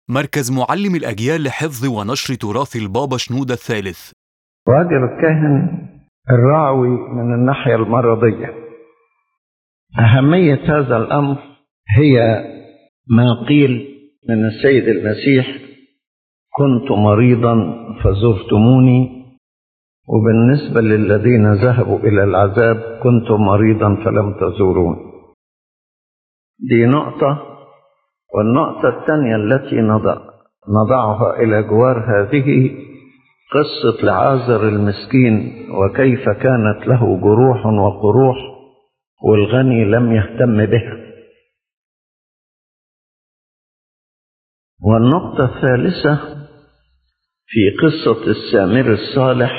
مركز معلم الأجيال لحفظ ونشر تراث البابا شنودة الثالث واجب الكاهن الراعوي من الناحية المرضية أهمية هذا الأمر هي ما قيل من السيد المسيح كنت مريضا فزرتموني وبالنسبة للذين ذهبوا إلى العذاب كنت مريضا فلم تزورون دي نقطة والنقطة الثانية التي نضع نضعها إلى جوار هذه قصة لعازر المسكين وكيف كانت له جروح وقروح والغني لم يهتم بها والنقطة الثالثة في قصة السامر الصالح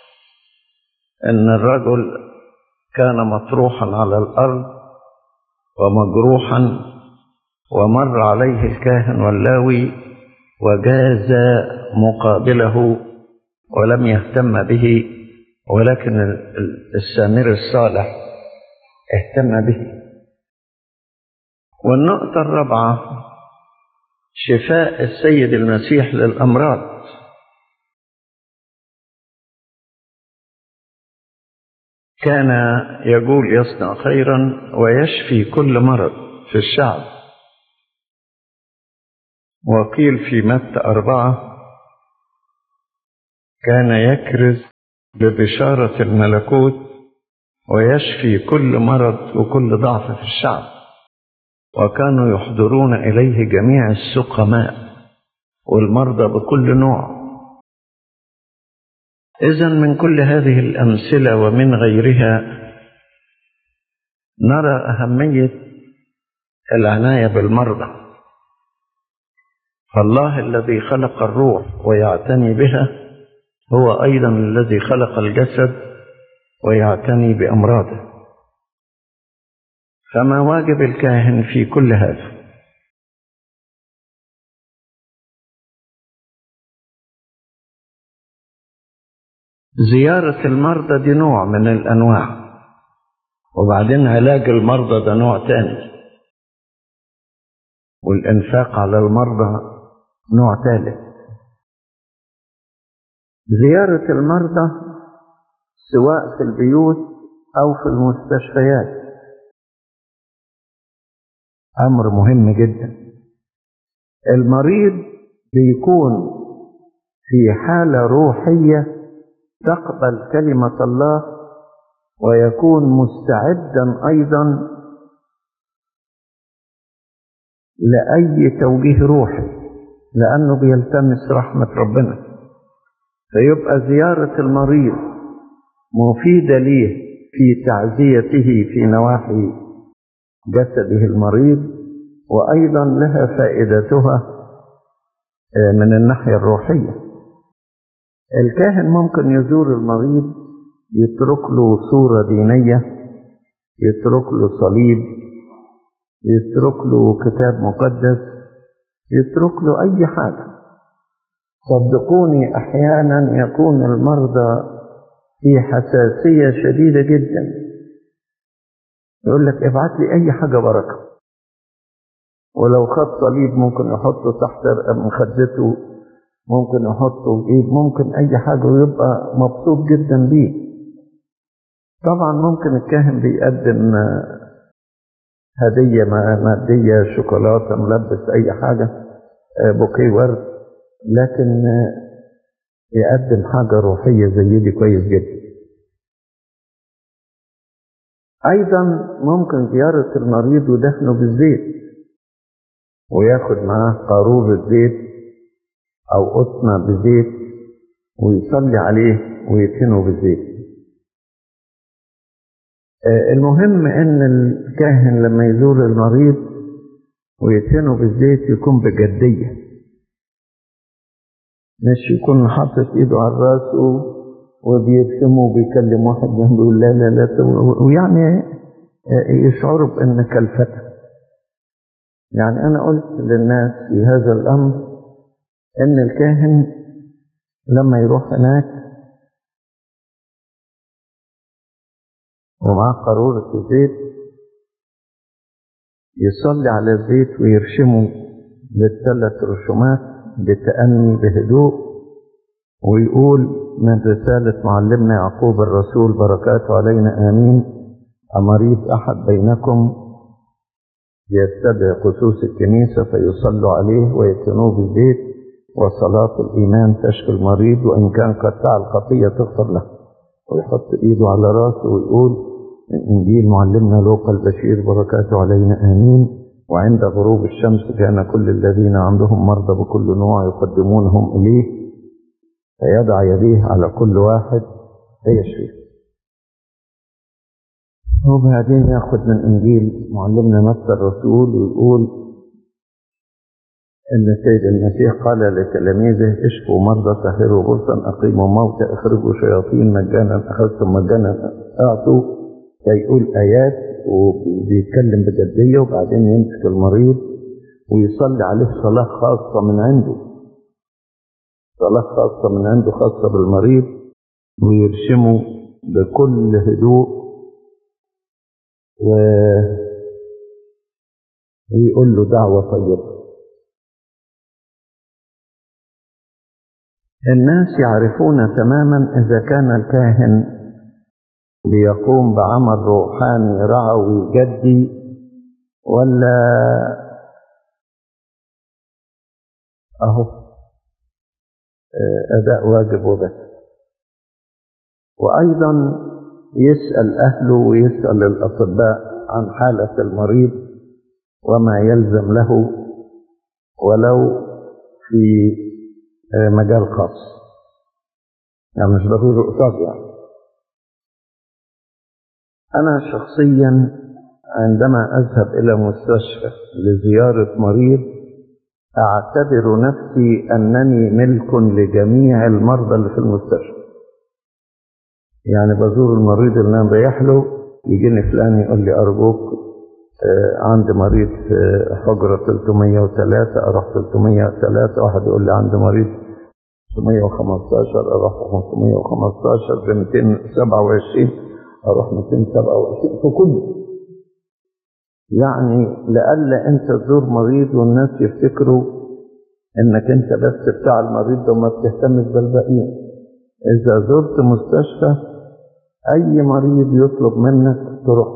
أن الرجل كان مطروحا على الأرض ومجروحا ومر عليه الكاهن واللاوي وجاز مقابله ولم يهتم به ولكن السامر الصالح اهتم به والنقطة الرابعة شفاء السيد المسيح للأمراض كان يقول يصنع خيرا ويشفي كل مرض في الشعب وقيل في متى أربعة كان يكرز ببشارة الملكوت ويشفي كل مرض وكل ضعف في الشعب وكانوا يحضرون إليه جميع السقماء والمرضى بكل نوع إذا من كل هذه الأمثلة ومن غيرها نرى أهمية العناية بالمرضى فالله الذي خلق الروح ويعتني بها هو أيضا الذي خلق الجسد ويعتني بأمراضه فما واجب الكاهن في كل هذا زيارة المرضى دي نوع من الأنواع وبعدين علاج المرضى ده نوع تاني والإنفاق على المرضى نوع ثالث زيارة المرضى سواء في البيوت أو في المستشفيات أمر مهم جدا المريض بيكون في حالة روحية تقبل كلمة الله ويكون مستعدا أيضا لأي توجيه روحي لأنه بيلتمس رحمة ربنا فيبقى زيارة المريض مفيدة ليه في تعزيته في نواحي جسده المريض وأيضا لها فائدتها من الناحية الروحية الكاهن ممكن يزور المريض يترك له صورة دينية يترك له صليب يترك له كتاب مقدس يترك له أي حاجة صدقوني أحيانا يكون المرضى في حساسية شديدة جدا يقول لك ابعت لي أي حاجة بركة ولو خد صليب ممكن يحطه تحت مخدته ممكن يحطه بإيد ممكن أي حاجة ويبقى مبسوط جدا بيه طبعا ممكن الكاهن بيقدم هدية مادية شوكولاتة ملبس أي حاجة بوكيه ورد لكن يقدم حاجة روحية زي دي كويس جدا أيضا ممكن زيارة المريض ودفنه بالزيت وياخد معاه قارورة زيت أو قطنة بزيت ويصلي عليه ويدفنه بالزيت المهم ان الكاهن لما يزور المريض ويدفنه بالزيت يكون بجدية مش يكون حاطط ايده على الراس وبيرسمه وبيكلم واحد جنبه يقول لا لا لا ويعني يشعروا بان كلفتة يعني انا قلت للناس في هذا الامر ان الكاهن لما يروح هناك ومعاه قارورة الزيت يصلي على الزيت ويرشمه بالثلاث رسومات بتأني بهدوء ويقول من رسالة معلمنا يعقوب الرسول بركاته علينا آمين أمريض أحد بينكم يتبع قصوص الكنيسة فيصلوا عليه ويتنوه بالبيت وصلاة الإيمان تشفي المريض وإن كان قد فعل خطية تغفر له ويحط إيده على راسه ويقول من إنجيل معلمنا لوقا البشير بركاته علينا آمين وعند غروب الشمس كان كل الذين عندهم مرضى بكل نوع يقدمونهم إليه فيضع يديه على كل واحد فيشفيه وبعدين ياخد من انجيل معلمنا متى الرسول ويقول ان السيد المسيح قال لتلاميذه اشفوا مرضى طهروا غرفا اقيموا موتى اخرجوا شياطين مجانا اخذتم مجانا اعطوا فيقول ايات وبيتكلم بجديه وبعدين يمسك المريض ويصلي عليه صلاه خاصه من عنده صلاه خاصه من عنده خاصه بالمريض ويرشمه بكل هدوء و... ويقول له دعوة طيبة الناس يعرفون تماما إذا كان الكاهن ليقوم بعمل روحاني رعوي جدي ولا أهو أداء واجب وبس وأيضا يسأل أهله ويسأل الأطباء عن حالة المريض وما يلزم له ولو في مجال خاص يعني مش ضروري قصاد يعني أنا شخصيا عندما أذهب إلى مستشفى لزيارة مريض أعتبر نفسي أنني ملك لجميع المرضى اللي في المستشفى يعني بزور المريض اللي انا رايح له يجيني فلان يقول لي ارجوك آه عندي مريض في حجرة 303 اروح 303 واحد يقول لي عندي مريض 615 اروح 515 في 227 اروح 227 في كله يعني لألا انت تزور مريض والناس يفتكروا انك انت بس بتاع المريض ده وما بتهتمش بالباقيين اذا زرت مستشفى أي مريض يطلب منك تروح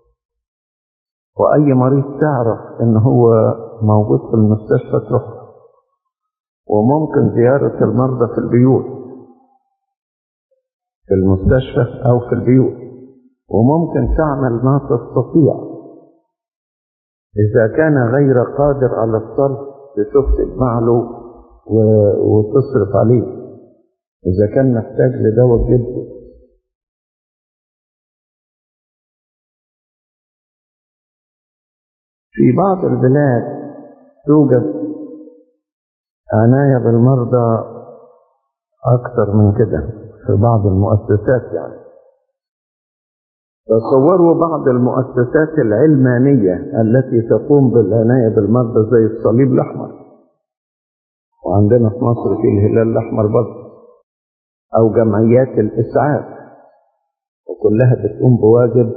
وأي مريض تعرف إن هو موجود في المستشفى تروح وممكن زيارة المرضى في البيوت في المستشفى أو في البيوت وممكن تعمل ما تستطيع إذا كان غير قادر على الصرف تشوف تجمع له وتصرف عليه إذا كان محتاج لدواء جدا في بعض البلاد توجد عناية بالمرضى أكثر من كده في بعض المؤسسات يعني تصوروا بعض المؤسسات العلمانية التي تقوم بالعناية بالمرضى زي الصليب الأحمر وعندنا في مصر في الهلال الأحمر برضه أو جمعيات الإسعاف وكلها بتقوم بواجب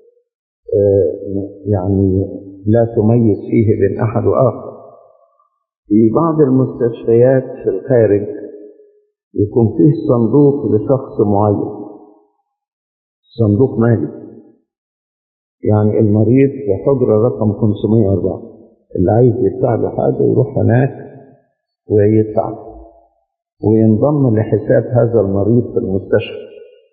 يعني لا تميز فيه بين أحد وآخر في بعض المستشفيات في الخارج يكون فيه صندوق لشخص معين صندوق مالي يعني المريض في حجرة رقم 504 اللي عايز يدفع له حاجة يروح هناك ويدفع وينضم لحساب هذا المريض في المستشفى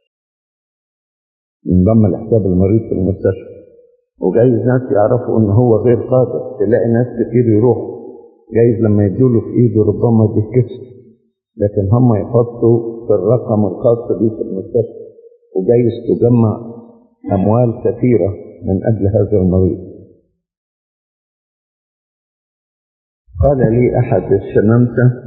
ينضم لحساب المريض في المستشفى وجايز ناس يعرفوا ان هو غير قادر تلاقي ناس كتير يروحوا جايز لما يدوله في ايده ربما بيتكسر لكن هم يحطوا في الرقم الخاص بيه في المستشفى وجايز تجمع اموال كثيره من اجل هذا المريض قال لي احد الشمامسه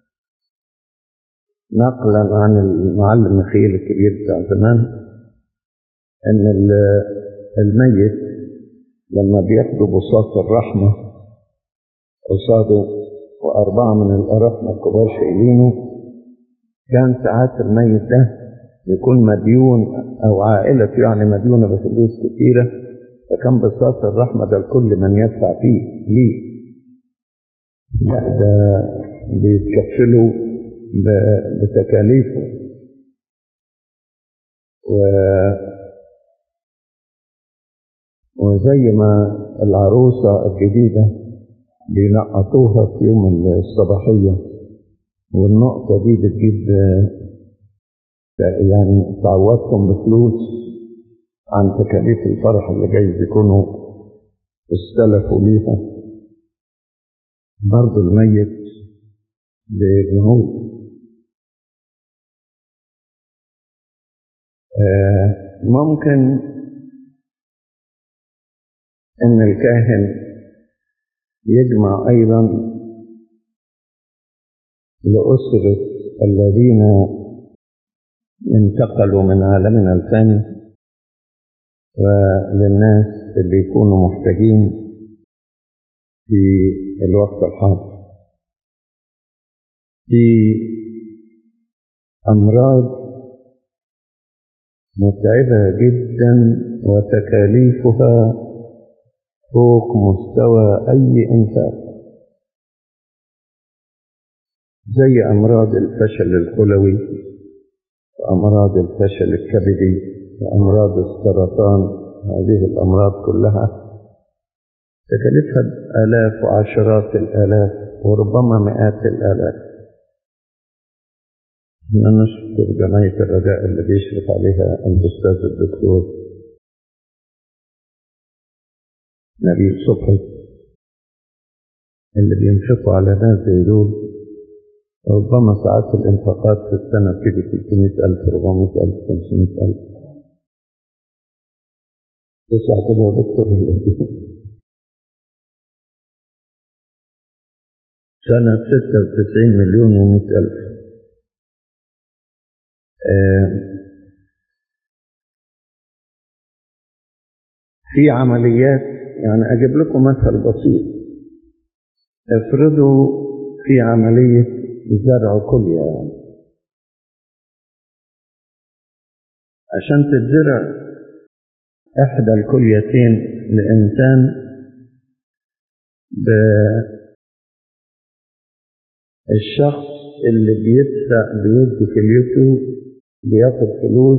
نقلا عن المعلم مخيل الكبير بتاع زمان ان الميت لما بياخدوا بساط الرحمة قصاده وأربعة من الأرحمة الكبار شايلينه كان ساعات الميت ده يكون مديون أو عائلته يعني مديونة بفلوس كتيرة فكان بساط الرحمة ده لكل من يدفع فيه ليه لا ده بيتكفلوا ب- بتكاليفه و وزي ما العروسة الجديدة بينقطوها في يوم الصباحية والنقطة دي بتجيب آه، يعني تعوضكم بفلوس عن تكاليف الفرح اللي جايز يكونوا استلفوا ليها برضه الميت بجهود آه، ممكن ان الكاهن يجمع ايضا لاسره الذين انتقلوا من عالمنا الفاني وللناس اللي يكونوا محتاجين في الوقت الحاضر في امراض متعبه جدا وتكاليفها فوق مستوى اي انفاق زي امراض الفشل الكلوي وامراض الفشل الكبدي وامراض السرطان هذه الامراض كلها تكلفها الاف وعشرات الالاف وربما مئات الالاف احنا نشكر جمعية الرجاء اللي بيشرف عليها الأستاذ الدكتور نبيل صبحي اللي بينفقوا على ناس زي دول ربما ساعات الانفاقات في السنة بتيجي 300000 400000 500000 تسعة كده يا دكتور سنة 96 مليون و100 ألف آه، في عمليات يعني أجيب لكم مثل بسيط افرضوا في عملية زرع كلية يعني عشان تتزرع إحدى الكليتين لإنسان الشخص اللي بيدفع بيدي كليته بياخد فلوس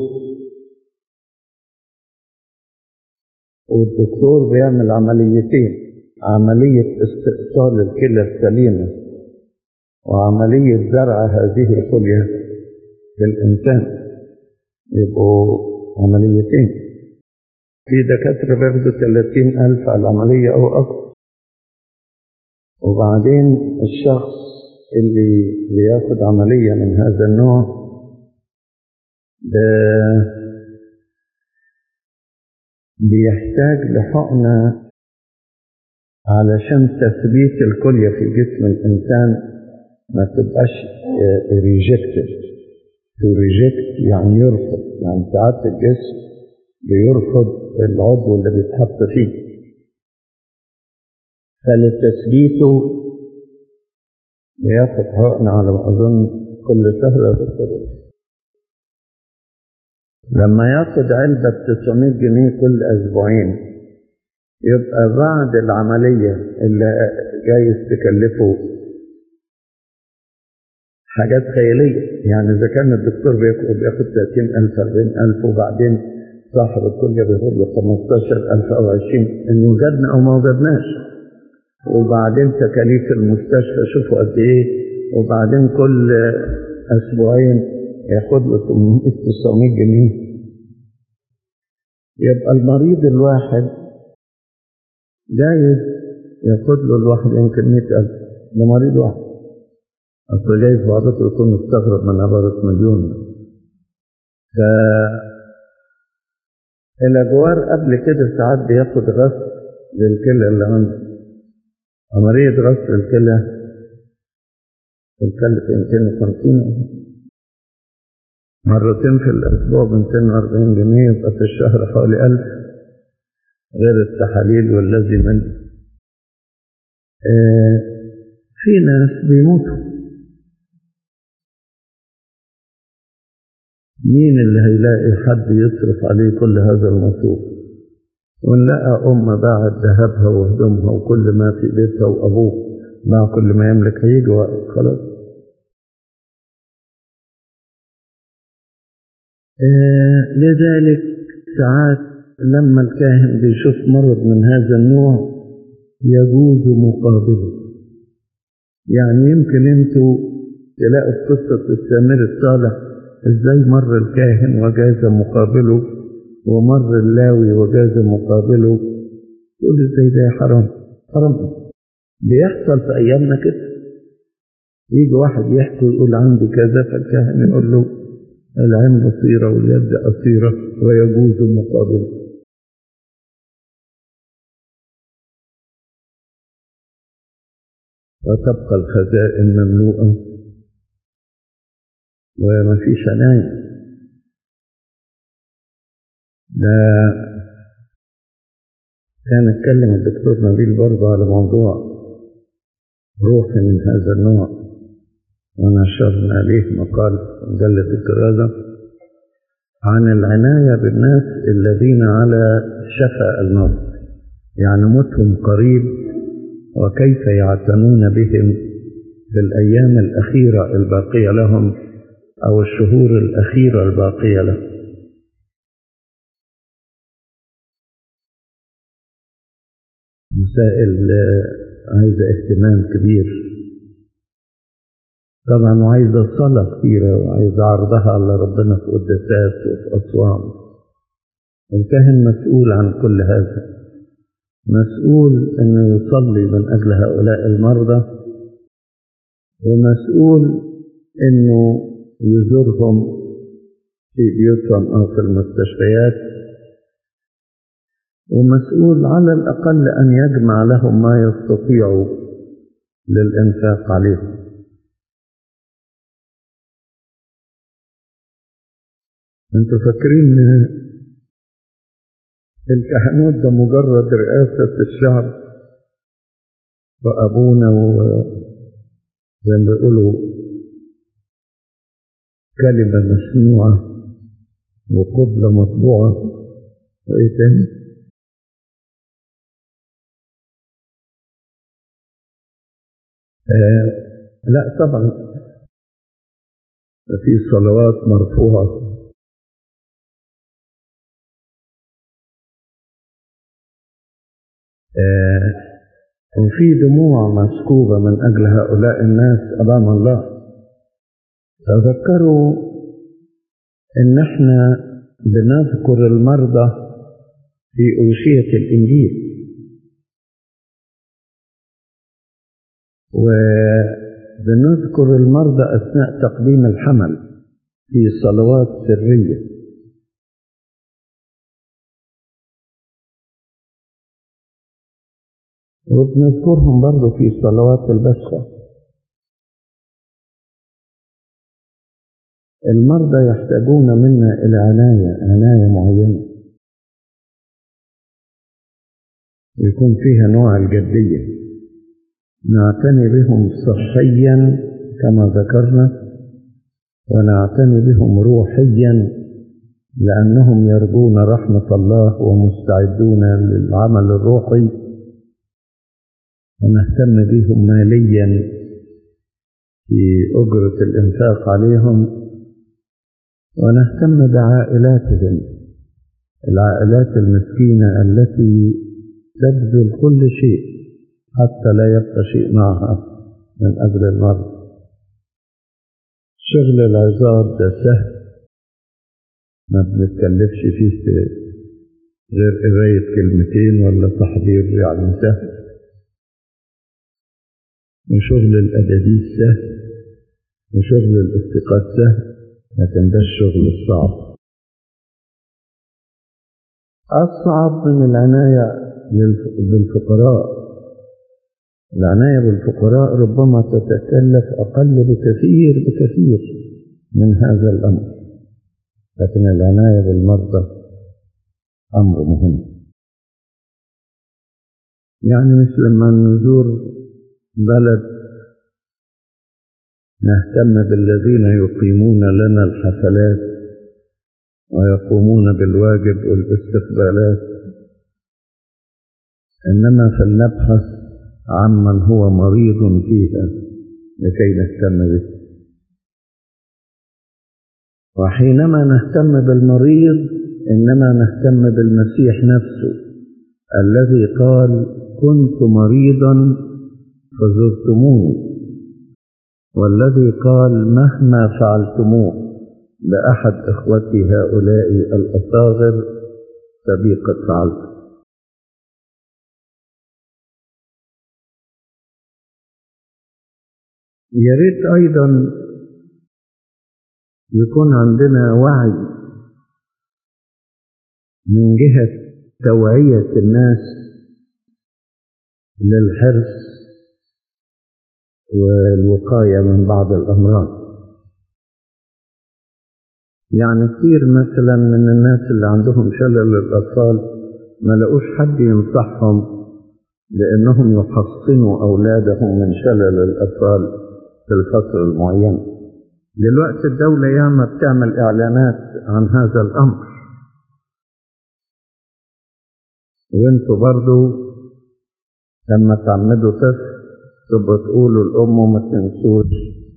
والدكتور بيعمل عمليتين عملية استئصال الكلى السليمة وعملية زرع هذه الكلية للإنسان يبقوا عمليتين في دكاترة بياخدوا 30 ألف على العملية أو أكثر وبعدين الشخص اللي بياخد عملية من هذا النوع ده بيحتاج لحقنة علشان تثبيت الكلية في جسم الإنسان ما تبقاش ريجكتد تو ريجكت يعني يرفض يعني ساعات الجسم بيرفض العضو اللي بيتحط فيه فلتثبيته بياخد حقن على ما أظن كل شهر يا دكتور لما ياخد علبة ب 900 جنيه كل أسبوعين يبقى بعد العملية اللي جايز تكلفه حاجات خيالية يعني إذا كان الدكتور بياخد بياخد 30000 40000 وبعدين صاحب الكلية بياخد له 15000 أو 20 إن وجدنا أو ما وجدناش وبعدين تكاليف المستشفى شوفوا قد ايه وبعدين كل اسبوعين ياخد له 800 900 جنيه يبقى المريض الواحد جايز ياخد له الواحد يمكن 100000 ده مريض واحد اصل جايز بعضكم يكون مستغرب من عبارة مليون ف الاجوار قبل كده ساعات بياخد غسل للكلى اللي عنده عملية غسل الكلى تكلف 250 مرتين في الأسبوع ب 240 جنيه يبقى في الشهر حوالي 1000 غير التحاليل والذي من آه في ناس بيموتوا مين اللي هيلاقي حد يصرف عليه كل هذا المصروف ونلقى أم باعت ذهبها وهدومها وكل ما في بيتها وأبوه باع كل ما يملك هيجي وقت خلاص آه لذلك ساعات لما الكاهن بيشوف مرض من هذا النوع يجوز مقابله يعني يمكن انتوا تلاقوا في قصة السامر الصالح ازاي مر الكاهن وجاز مقابله ومر اللاوي وجاز مقابله تقول ازاي ده حرام حرام بيحصل في ايامنا كده يجي واحد يحكي ويقول عندي كذا فالكاهن يقول له العين بصيرة واليد قصيرة ويجوز مقابله وتبقى الخزائن مملوءة وما فيش عناية ده كان اتكلم الدكتور نبيل برضه على موضوع روحي من هذا النوع ونشرنا عليه مقال في مجلة الكرازة عن العناية بالناس الذين على شفا الموت يعني موتهم قريب وكيف يعتنون بهم في الأيام الأخيرة الباقية لهم أو الشهور الأخيرة الباقية لهم مسائل عايزة اهتمام كبير طبعا وعايزة صلاة كثيرة وعايزة عرضها على ربنا في قداسات وفي أصوام الكاهن مسؤول عن كل هذا مسؤول أنه يصلي من أجل هؤلاء المرضى ومسؤول أنه يزورهم في بيوتهم أو في المستشفيات ومسؤول على الأقل أن يجمع لهم ما يستطيع للإنفاق عليهم انتوا فاكرين الكهنوت ده مجرد رئاسة الشعب وأبونا و زي ما بيقولوا كلمة مسموعة وقبلة مطبوعة وإيه تاني؟ آه لا طبعا في صلوات مرفوعة آه وفي دموع مسكوبة من أجل هؤلاء الناس أمام الله تذكروا إن إحنا بنذكر المرضى في أوشية الإنجيل وبنذكر المرضى أثناء تقديم الحمل في صلوات سرية وبنذكرهم برضه في صلوات البسخة المرضى يحتاجون منا إلى عناية عناية معينة يكون فيها نوع الجدية نعتني بهم صحيا كما ذكرنا ونعتني بهم روحيا لأنهم يرجون رحمة الله ومستعدون للعمل الروحي ونهتم بهم ماليا في أجرة الإنفاق عليهم ونهتم بعائلاتهم العائلات المسكينة التي تبذل كل شيء حتى لا يبقى شيء معها من أجل المرض شغل العظات ده سهل ما بنتكلفش فيه غير قراية كلمتين ولا تحضير يعني سهل وشغل الأدابيس سهل وشغل الافتقاد سهل لكن ده الشغل الصعب أصعب من العناية بالفقراء العناية بالفقراء ربما تتكلف أقل بكثير بكثير من هذا الأمر لكن العناية بالمرضى أمر مهم يعني مش لما نزور بلد نهتم بالذين يقيمون لنا الحفلات ويقومون بالواجب والاستقبالات إنما فلنبحث عمن هو مريض فيها لكي نهتم به وحينما نهتم بالمريض إنما نهتم بالمسيح نفسه الذي قال كنت مريضا فزرتموني والذي قال مهما فعلتموه لأحد إخوتي هؤلاء الأصاغر فبي قد فعلت يا ريت أيضا يكون عندنا وعي من جهة توعية الناس للحرص والوقاية من بعض الأمراض يعني كثير مثلا من الناس اللي عندهم شلل الأطفال ما لقوش حد ينصحهم بأنهم يحصنوا أولادهم من شلل الأطفال في الفترة المعينة دلوقتي الدولة ياما بتعمل إعلانات عن هذا الأمر وانتوا برضو لما تعمدوا طفل تبقى تقولوا الأم ما تنسوش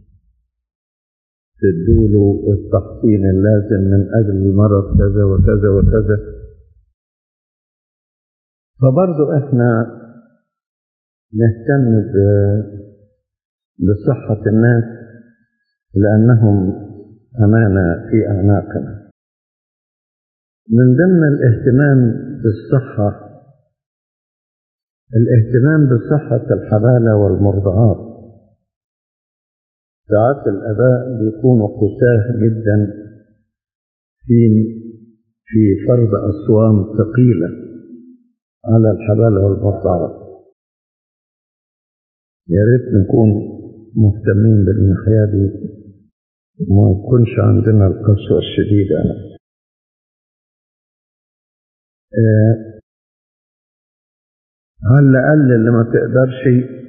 تدوله التحصين اللازم من أجل المرض كذا وكذا وكذا فبرضو احنا نهتم بصحة الناس لأنهم أمانة في أعناقنا من ضمن الاهتمام بالصحة الاهتمام بصحة الحبالة والمرضعات ساعات الآباء بيكونوا قساه جدا في في فرض أصوام ثقيلة على الحبالة والمرضعات يا ريت نكون مهتمين بالناحية دي وما يكونش عندنا القسوة الشديدة آه على الأقل اللي ما تقدرش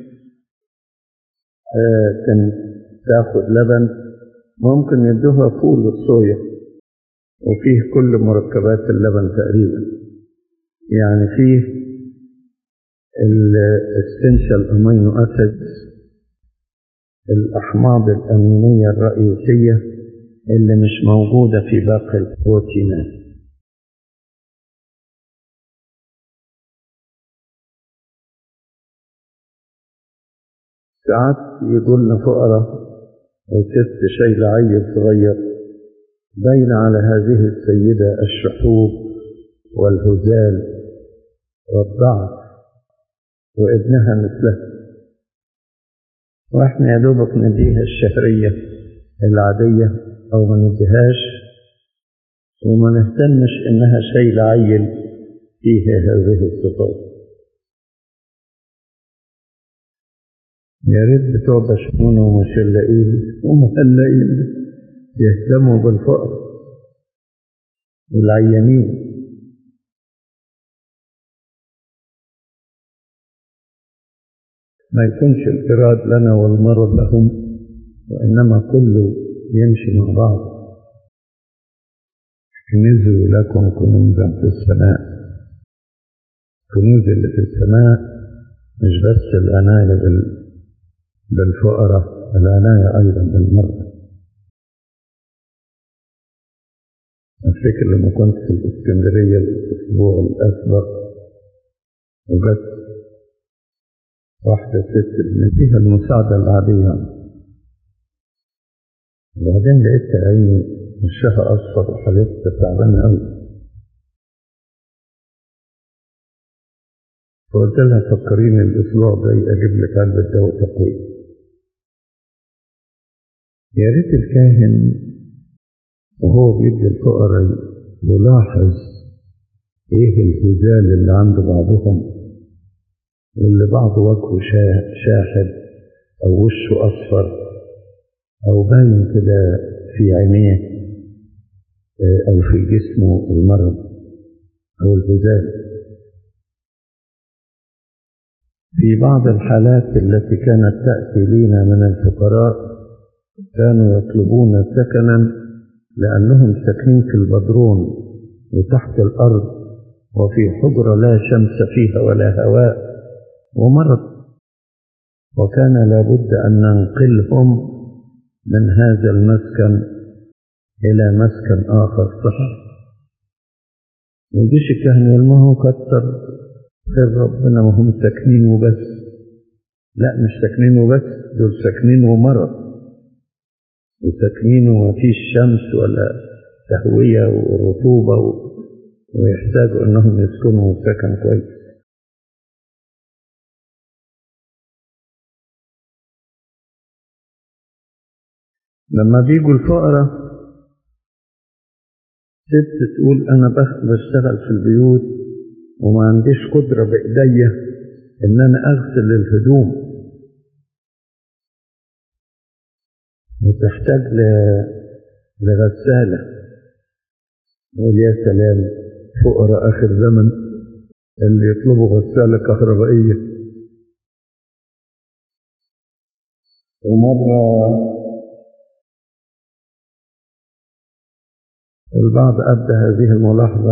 آه تاخد لبن ممكن يدوها فول الصويا وفيه كل مركبات اللبن تقريبا يعني فيه الاسنشال امينو اسيدز الاحماض الامينيه الرئيسيه اللي مش موجوده في باقي البروتينات ساعات يقولنا فقراء وست شايلة عيل صغير بين على هذه السيدة الشحوب والهزال والضعف وابنها مثلها واحنا يا دوبك نديها الشهرية العادية أو ما نديهاش وما نهتمش إنها شايلة عيل فيه هذه الصفات يا ريت بتوع بشمونة ومشلقين ومهلقين يهتموا بالفقر والعيانين ما يكونش الإراد لنا والمرض لهم وإنما كله يمشي مع بعض كنزوا لكم كنوزا في السماء كنوز اللي في السماء مش بس العناية بال بالفقراء العناية أيضا بالمرضى أفتكر لما كنت في الإسكندرية الأسبوع الأسبق وجت واحدة ست نديها المساعدة العادية وبعدين لقيت عيني وشها أصفر وحالتها تعبانة أوي فقلت لها فكريني الأسبوع الجاي أجيب لك علبة دواء تقوية يا ريت الكاهن وهو بيدي الفقراء يلاحظ ايه الهزال اللي عند بعضهم واللي بعض وجهه شاحب او وشه اصفر او باين كده في عينيه او في جسمه المرض او الهزال في بعض الحالات التي كانت تأتي لنا من الفقراء كانوا يطلبون سكنا لأنهم ساكنين في البدرون وتحت الأرض وفي حجرة لا شمس فيها ولا هواء ومرض وكان لابد أن ننقلهم من هذا المسكن إلى مسكن آخر صحيح ما يجيش الكهنة يقول ما هو كتر خير ربنا ما هم ساكنين وبس لا مش ساكنين وبس دول ساكنين ومرض وساكنين وما فيش شمس ولا تهوية ورطوبة و... ويحتاجوا انهم يسكنوا سكن كويس لما بيجوا الفقراء ست تقول انا بشتغل في البيوت وما عنديش قدرة بايديا ان انا اغسل الهدوم وتحتاج لغسالة يقول يا سلام فقراء آخر زمن اللي يطلبوا غسالة كهربائية ومرة البعض أبدى هذه الملاحظة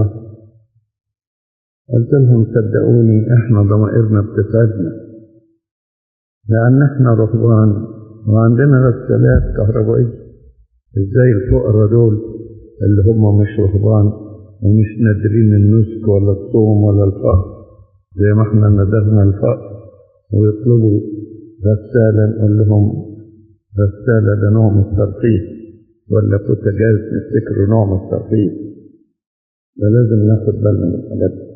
قلت لهم صدقوني احنا ضمائرنا بتسعدنا لأن احنا رهبان وعندنا غسالات كهربائية ازاي الفقراء دول اللي هم مش رهبان ومش نادرين النسك ولا الصوم ولا الفقر زي ما احنا ندرنا الفقر ويطلبوا غسالة نقول لهم غسالة ده نوع من الترفيه ولا بوتاجاز نفتكره نوع من الترفيه ده لازم ناخد بالنا من الحاجات دي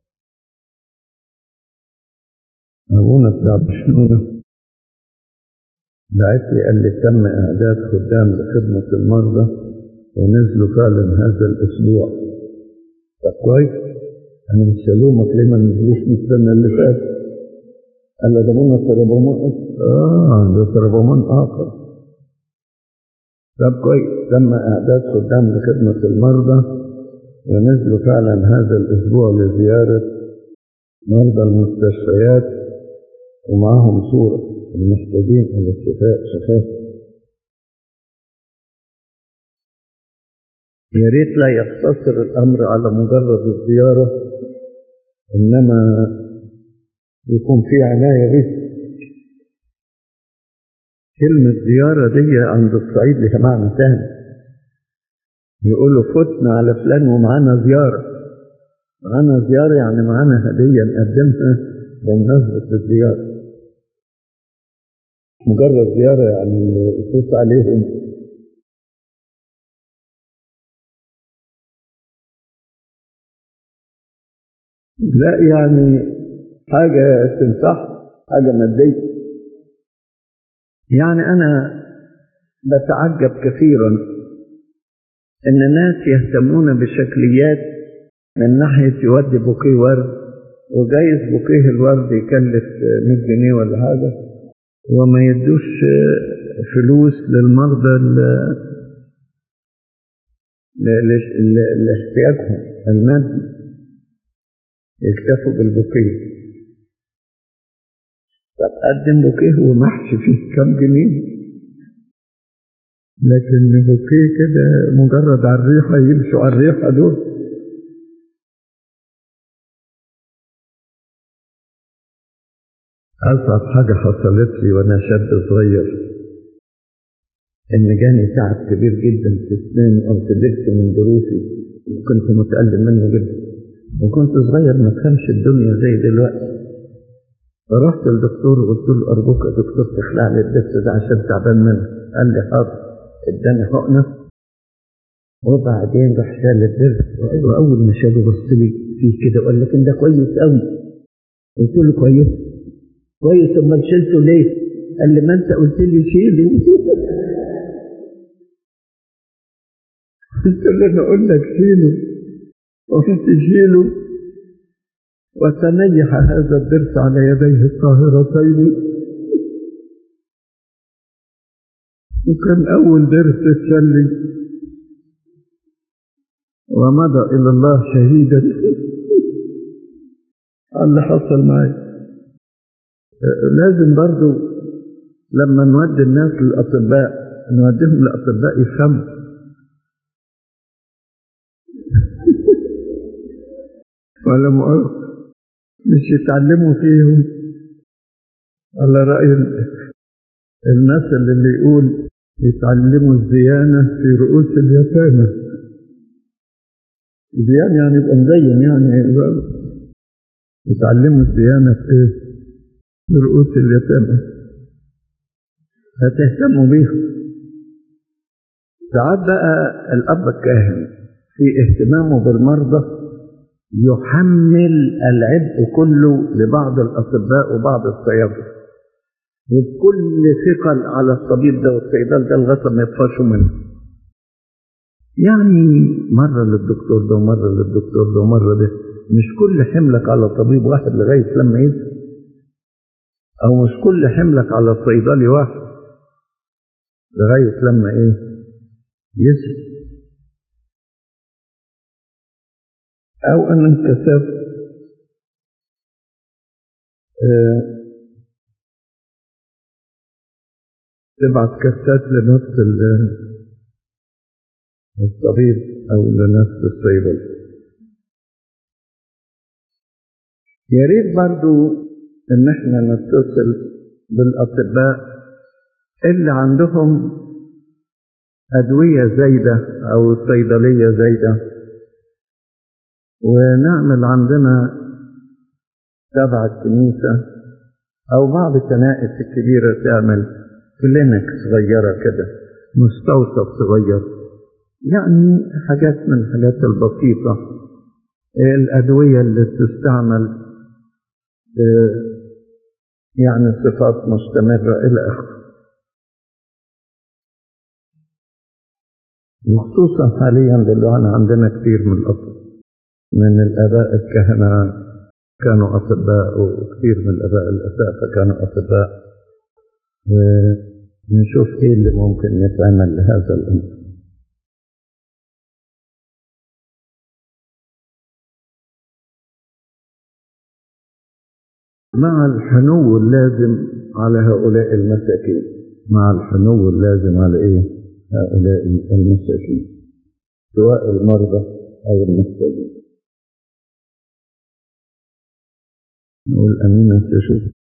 أبونا بتاع بشنونة بعت لي قال لي تم إعداد خدام لخدمة المرضى ونزلوا فعلا هذا الأسبوع طب كويس أنا مش هلومك ليه ما نزلوش من السنة اللي فاتت قال لي ده منا تربمان آه ده تربمان آخر طب كويس تم إعداد خدام لخدمة المرضى ونزلوا فعلا هذا الأسبوع لزيارة مرضى المستشفيات ومعهم صورة المحتاجين إلى الشفاء شفاء يا ريت لا يقتصر الأمر على مجرد الزيارة إنما يكون في عناية به كلمة زيارة دي عند الصعيد لها معنى تاني يقولوا فتنا على فلان ومعانا زيارة معانا زيارة يعني معانا هدية نقدمها بمناسبة الزيارة مجرد زيارة يعني يفوت عليهم لا يعني حاجة تنصح حاجة مادية يعني أنا بتعجب كثيرا إن الناس يهتمون بشكليات من ناحية يودي بوكيه ورد وجايز بوكيه الورد يكلف 100 جنيه ولا حاجة وما يدوش فلوس للمرضى لاحتياجهم المادي يكتفوا بالبوكيه طب قدم بوكيه ومحشي فيه كم جنيه لكن بوكيه كده مجرد على الريحة يمشوا على الريحة دول أصعب حاجة حصلت لي وأنا شاب صغير إن جاني تعب كبير جدا في أسناني أو كبرت من دروسي وكنت متألم منه جدا وكنت صغير ما فهمش الدنيا زي دلوقتي فرحت للدكتور وقلت له أرجوك يا دكتور تخلع لي الدس ده عشان تعبان منه قال لي حاضر اداني حقنة وبعدين راح شال الدرس وأول ما شاله بص لي فيه كده وقال لكن ده كويس قوي قلت له كويس كويس امال شلته ليه؟ قال لي ما انت قلت لي شيله قلت له انا اقول لك شيله قلت شيله وتنيح هذا الدرس على يديه الطاهرتين وكان اول درس اتشلي ومضى الى الله شهيدا على اللي حصل معي لازم برضو لما نودي الناس للأطباء نوديهم لأطباء يفهموا ولا مؤاخذة مش يتعلموا فيهم على رأي المثل اللي يقول يتعلموا الزيانة في رؤوس اليتامى زيان يعني يبقى مزين يعني يبقى يتعلموا الزيانة في ايه؟ في رؤوس اليتامى هتهتموا بيهم ساعات بقى الأب الكاهن في اهتمامه بالمرضى يحمل العبء كله لبعض الأطباء وبعض الصيادلة وبكل ثقل على الطبيب ده والصيدل ده لغاية ما يطفشوا منه يعني مرة للدكتور ده ومرة للدكتور ده ومرة ده مش كل حملك على طبيب واحد لغاية لما يزهق أو مش كل حملك على صيدلي واحد لغاية لما إيه يزهق أو أن انكسرت آه تبعت كاسات لنفس الطبيب أو لنفس الصيدلي يا ريت برضو إن إحنا نتصل بالأطباء اللي عندهم أدوية زايدة أو صيدلية زايدة ونعمل عندنا تبع الكنيسة أو بعض الكنائس الكبيرة تعمل كلينك صغيرة كده مستوصف صغير يعني حاجات من الحاجات البسيطة الأدوية اللي تستعمل يعني صفات مستمرة إلى آخره وخصوصا حاليا دلوقتي عندنا كثير من الأطفال من الآباء الكهنة كانوا أطباء وكثير من الآباء الأساتذة كانوا أطباء ونشوف إيه اللي ممكن يتعمل لهذا الأمر مع الحنو اللازم على هؤلاء المساكين مع الحنو اللازم على إيه هؤلاء المساكين سواء المرضى أو المحتاجين نقول أمين يا شيخ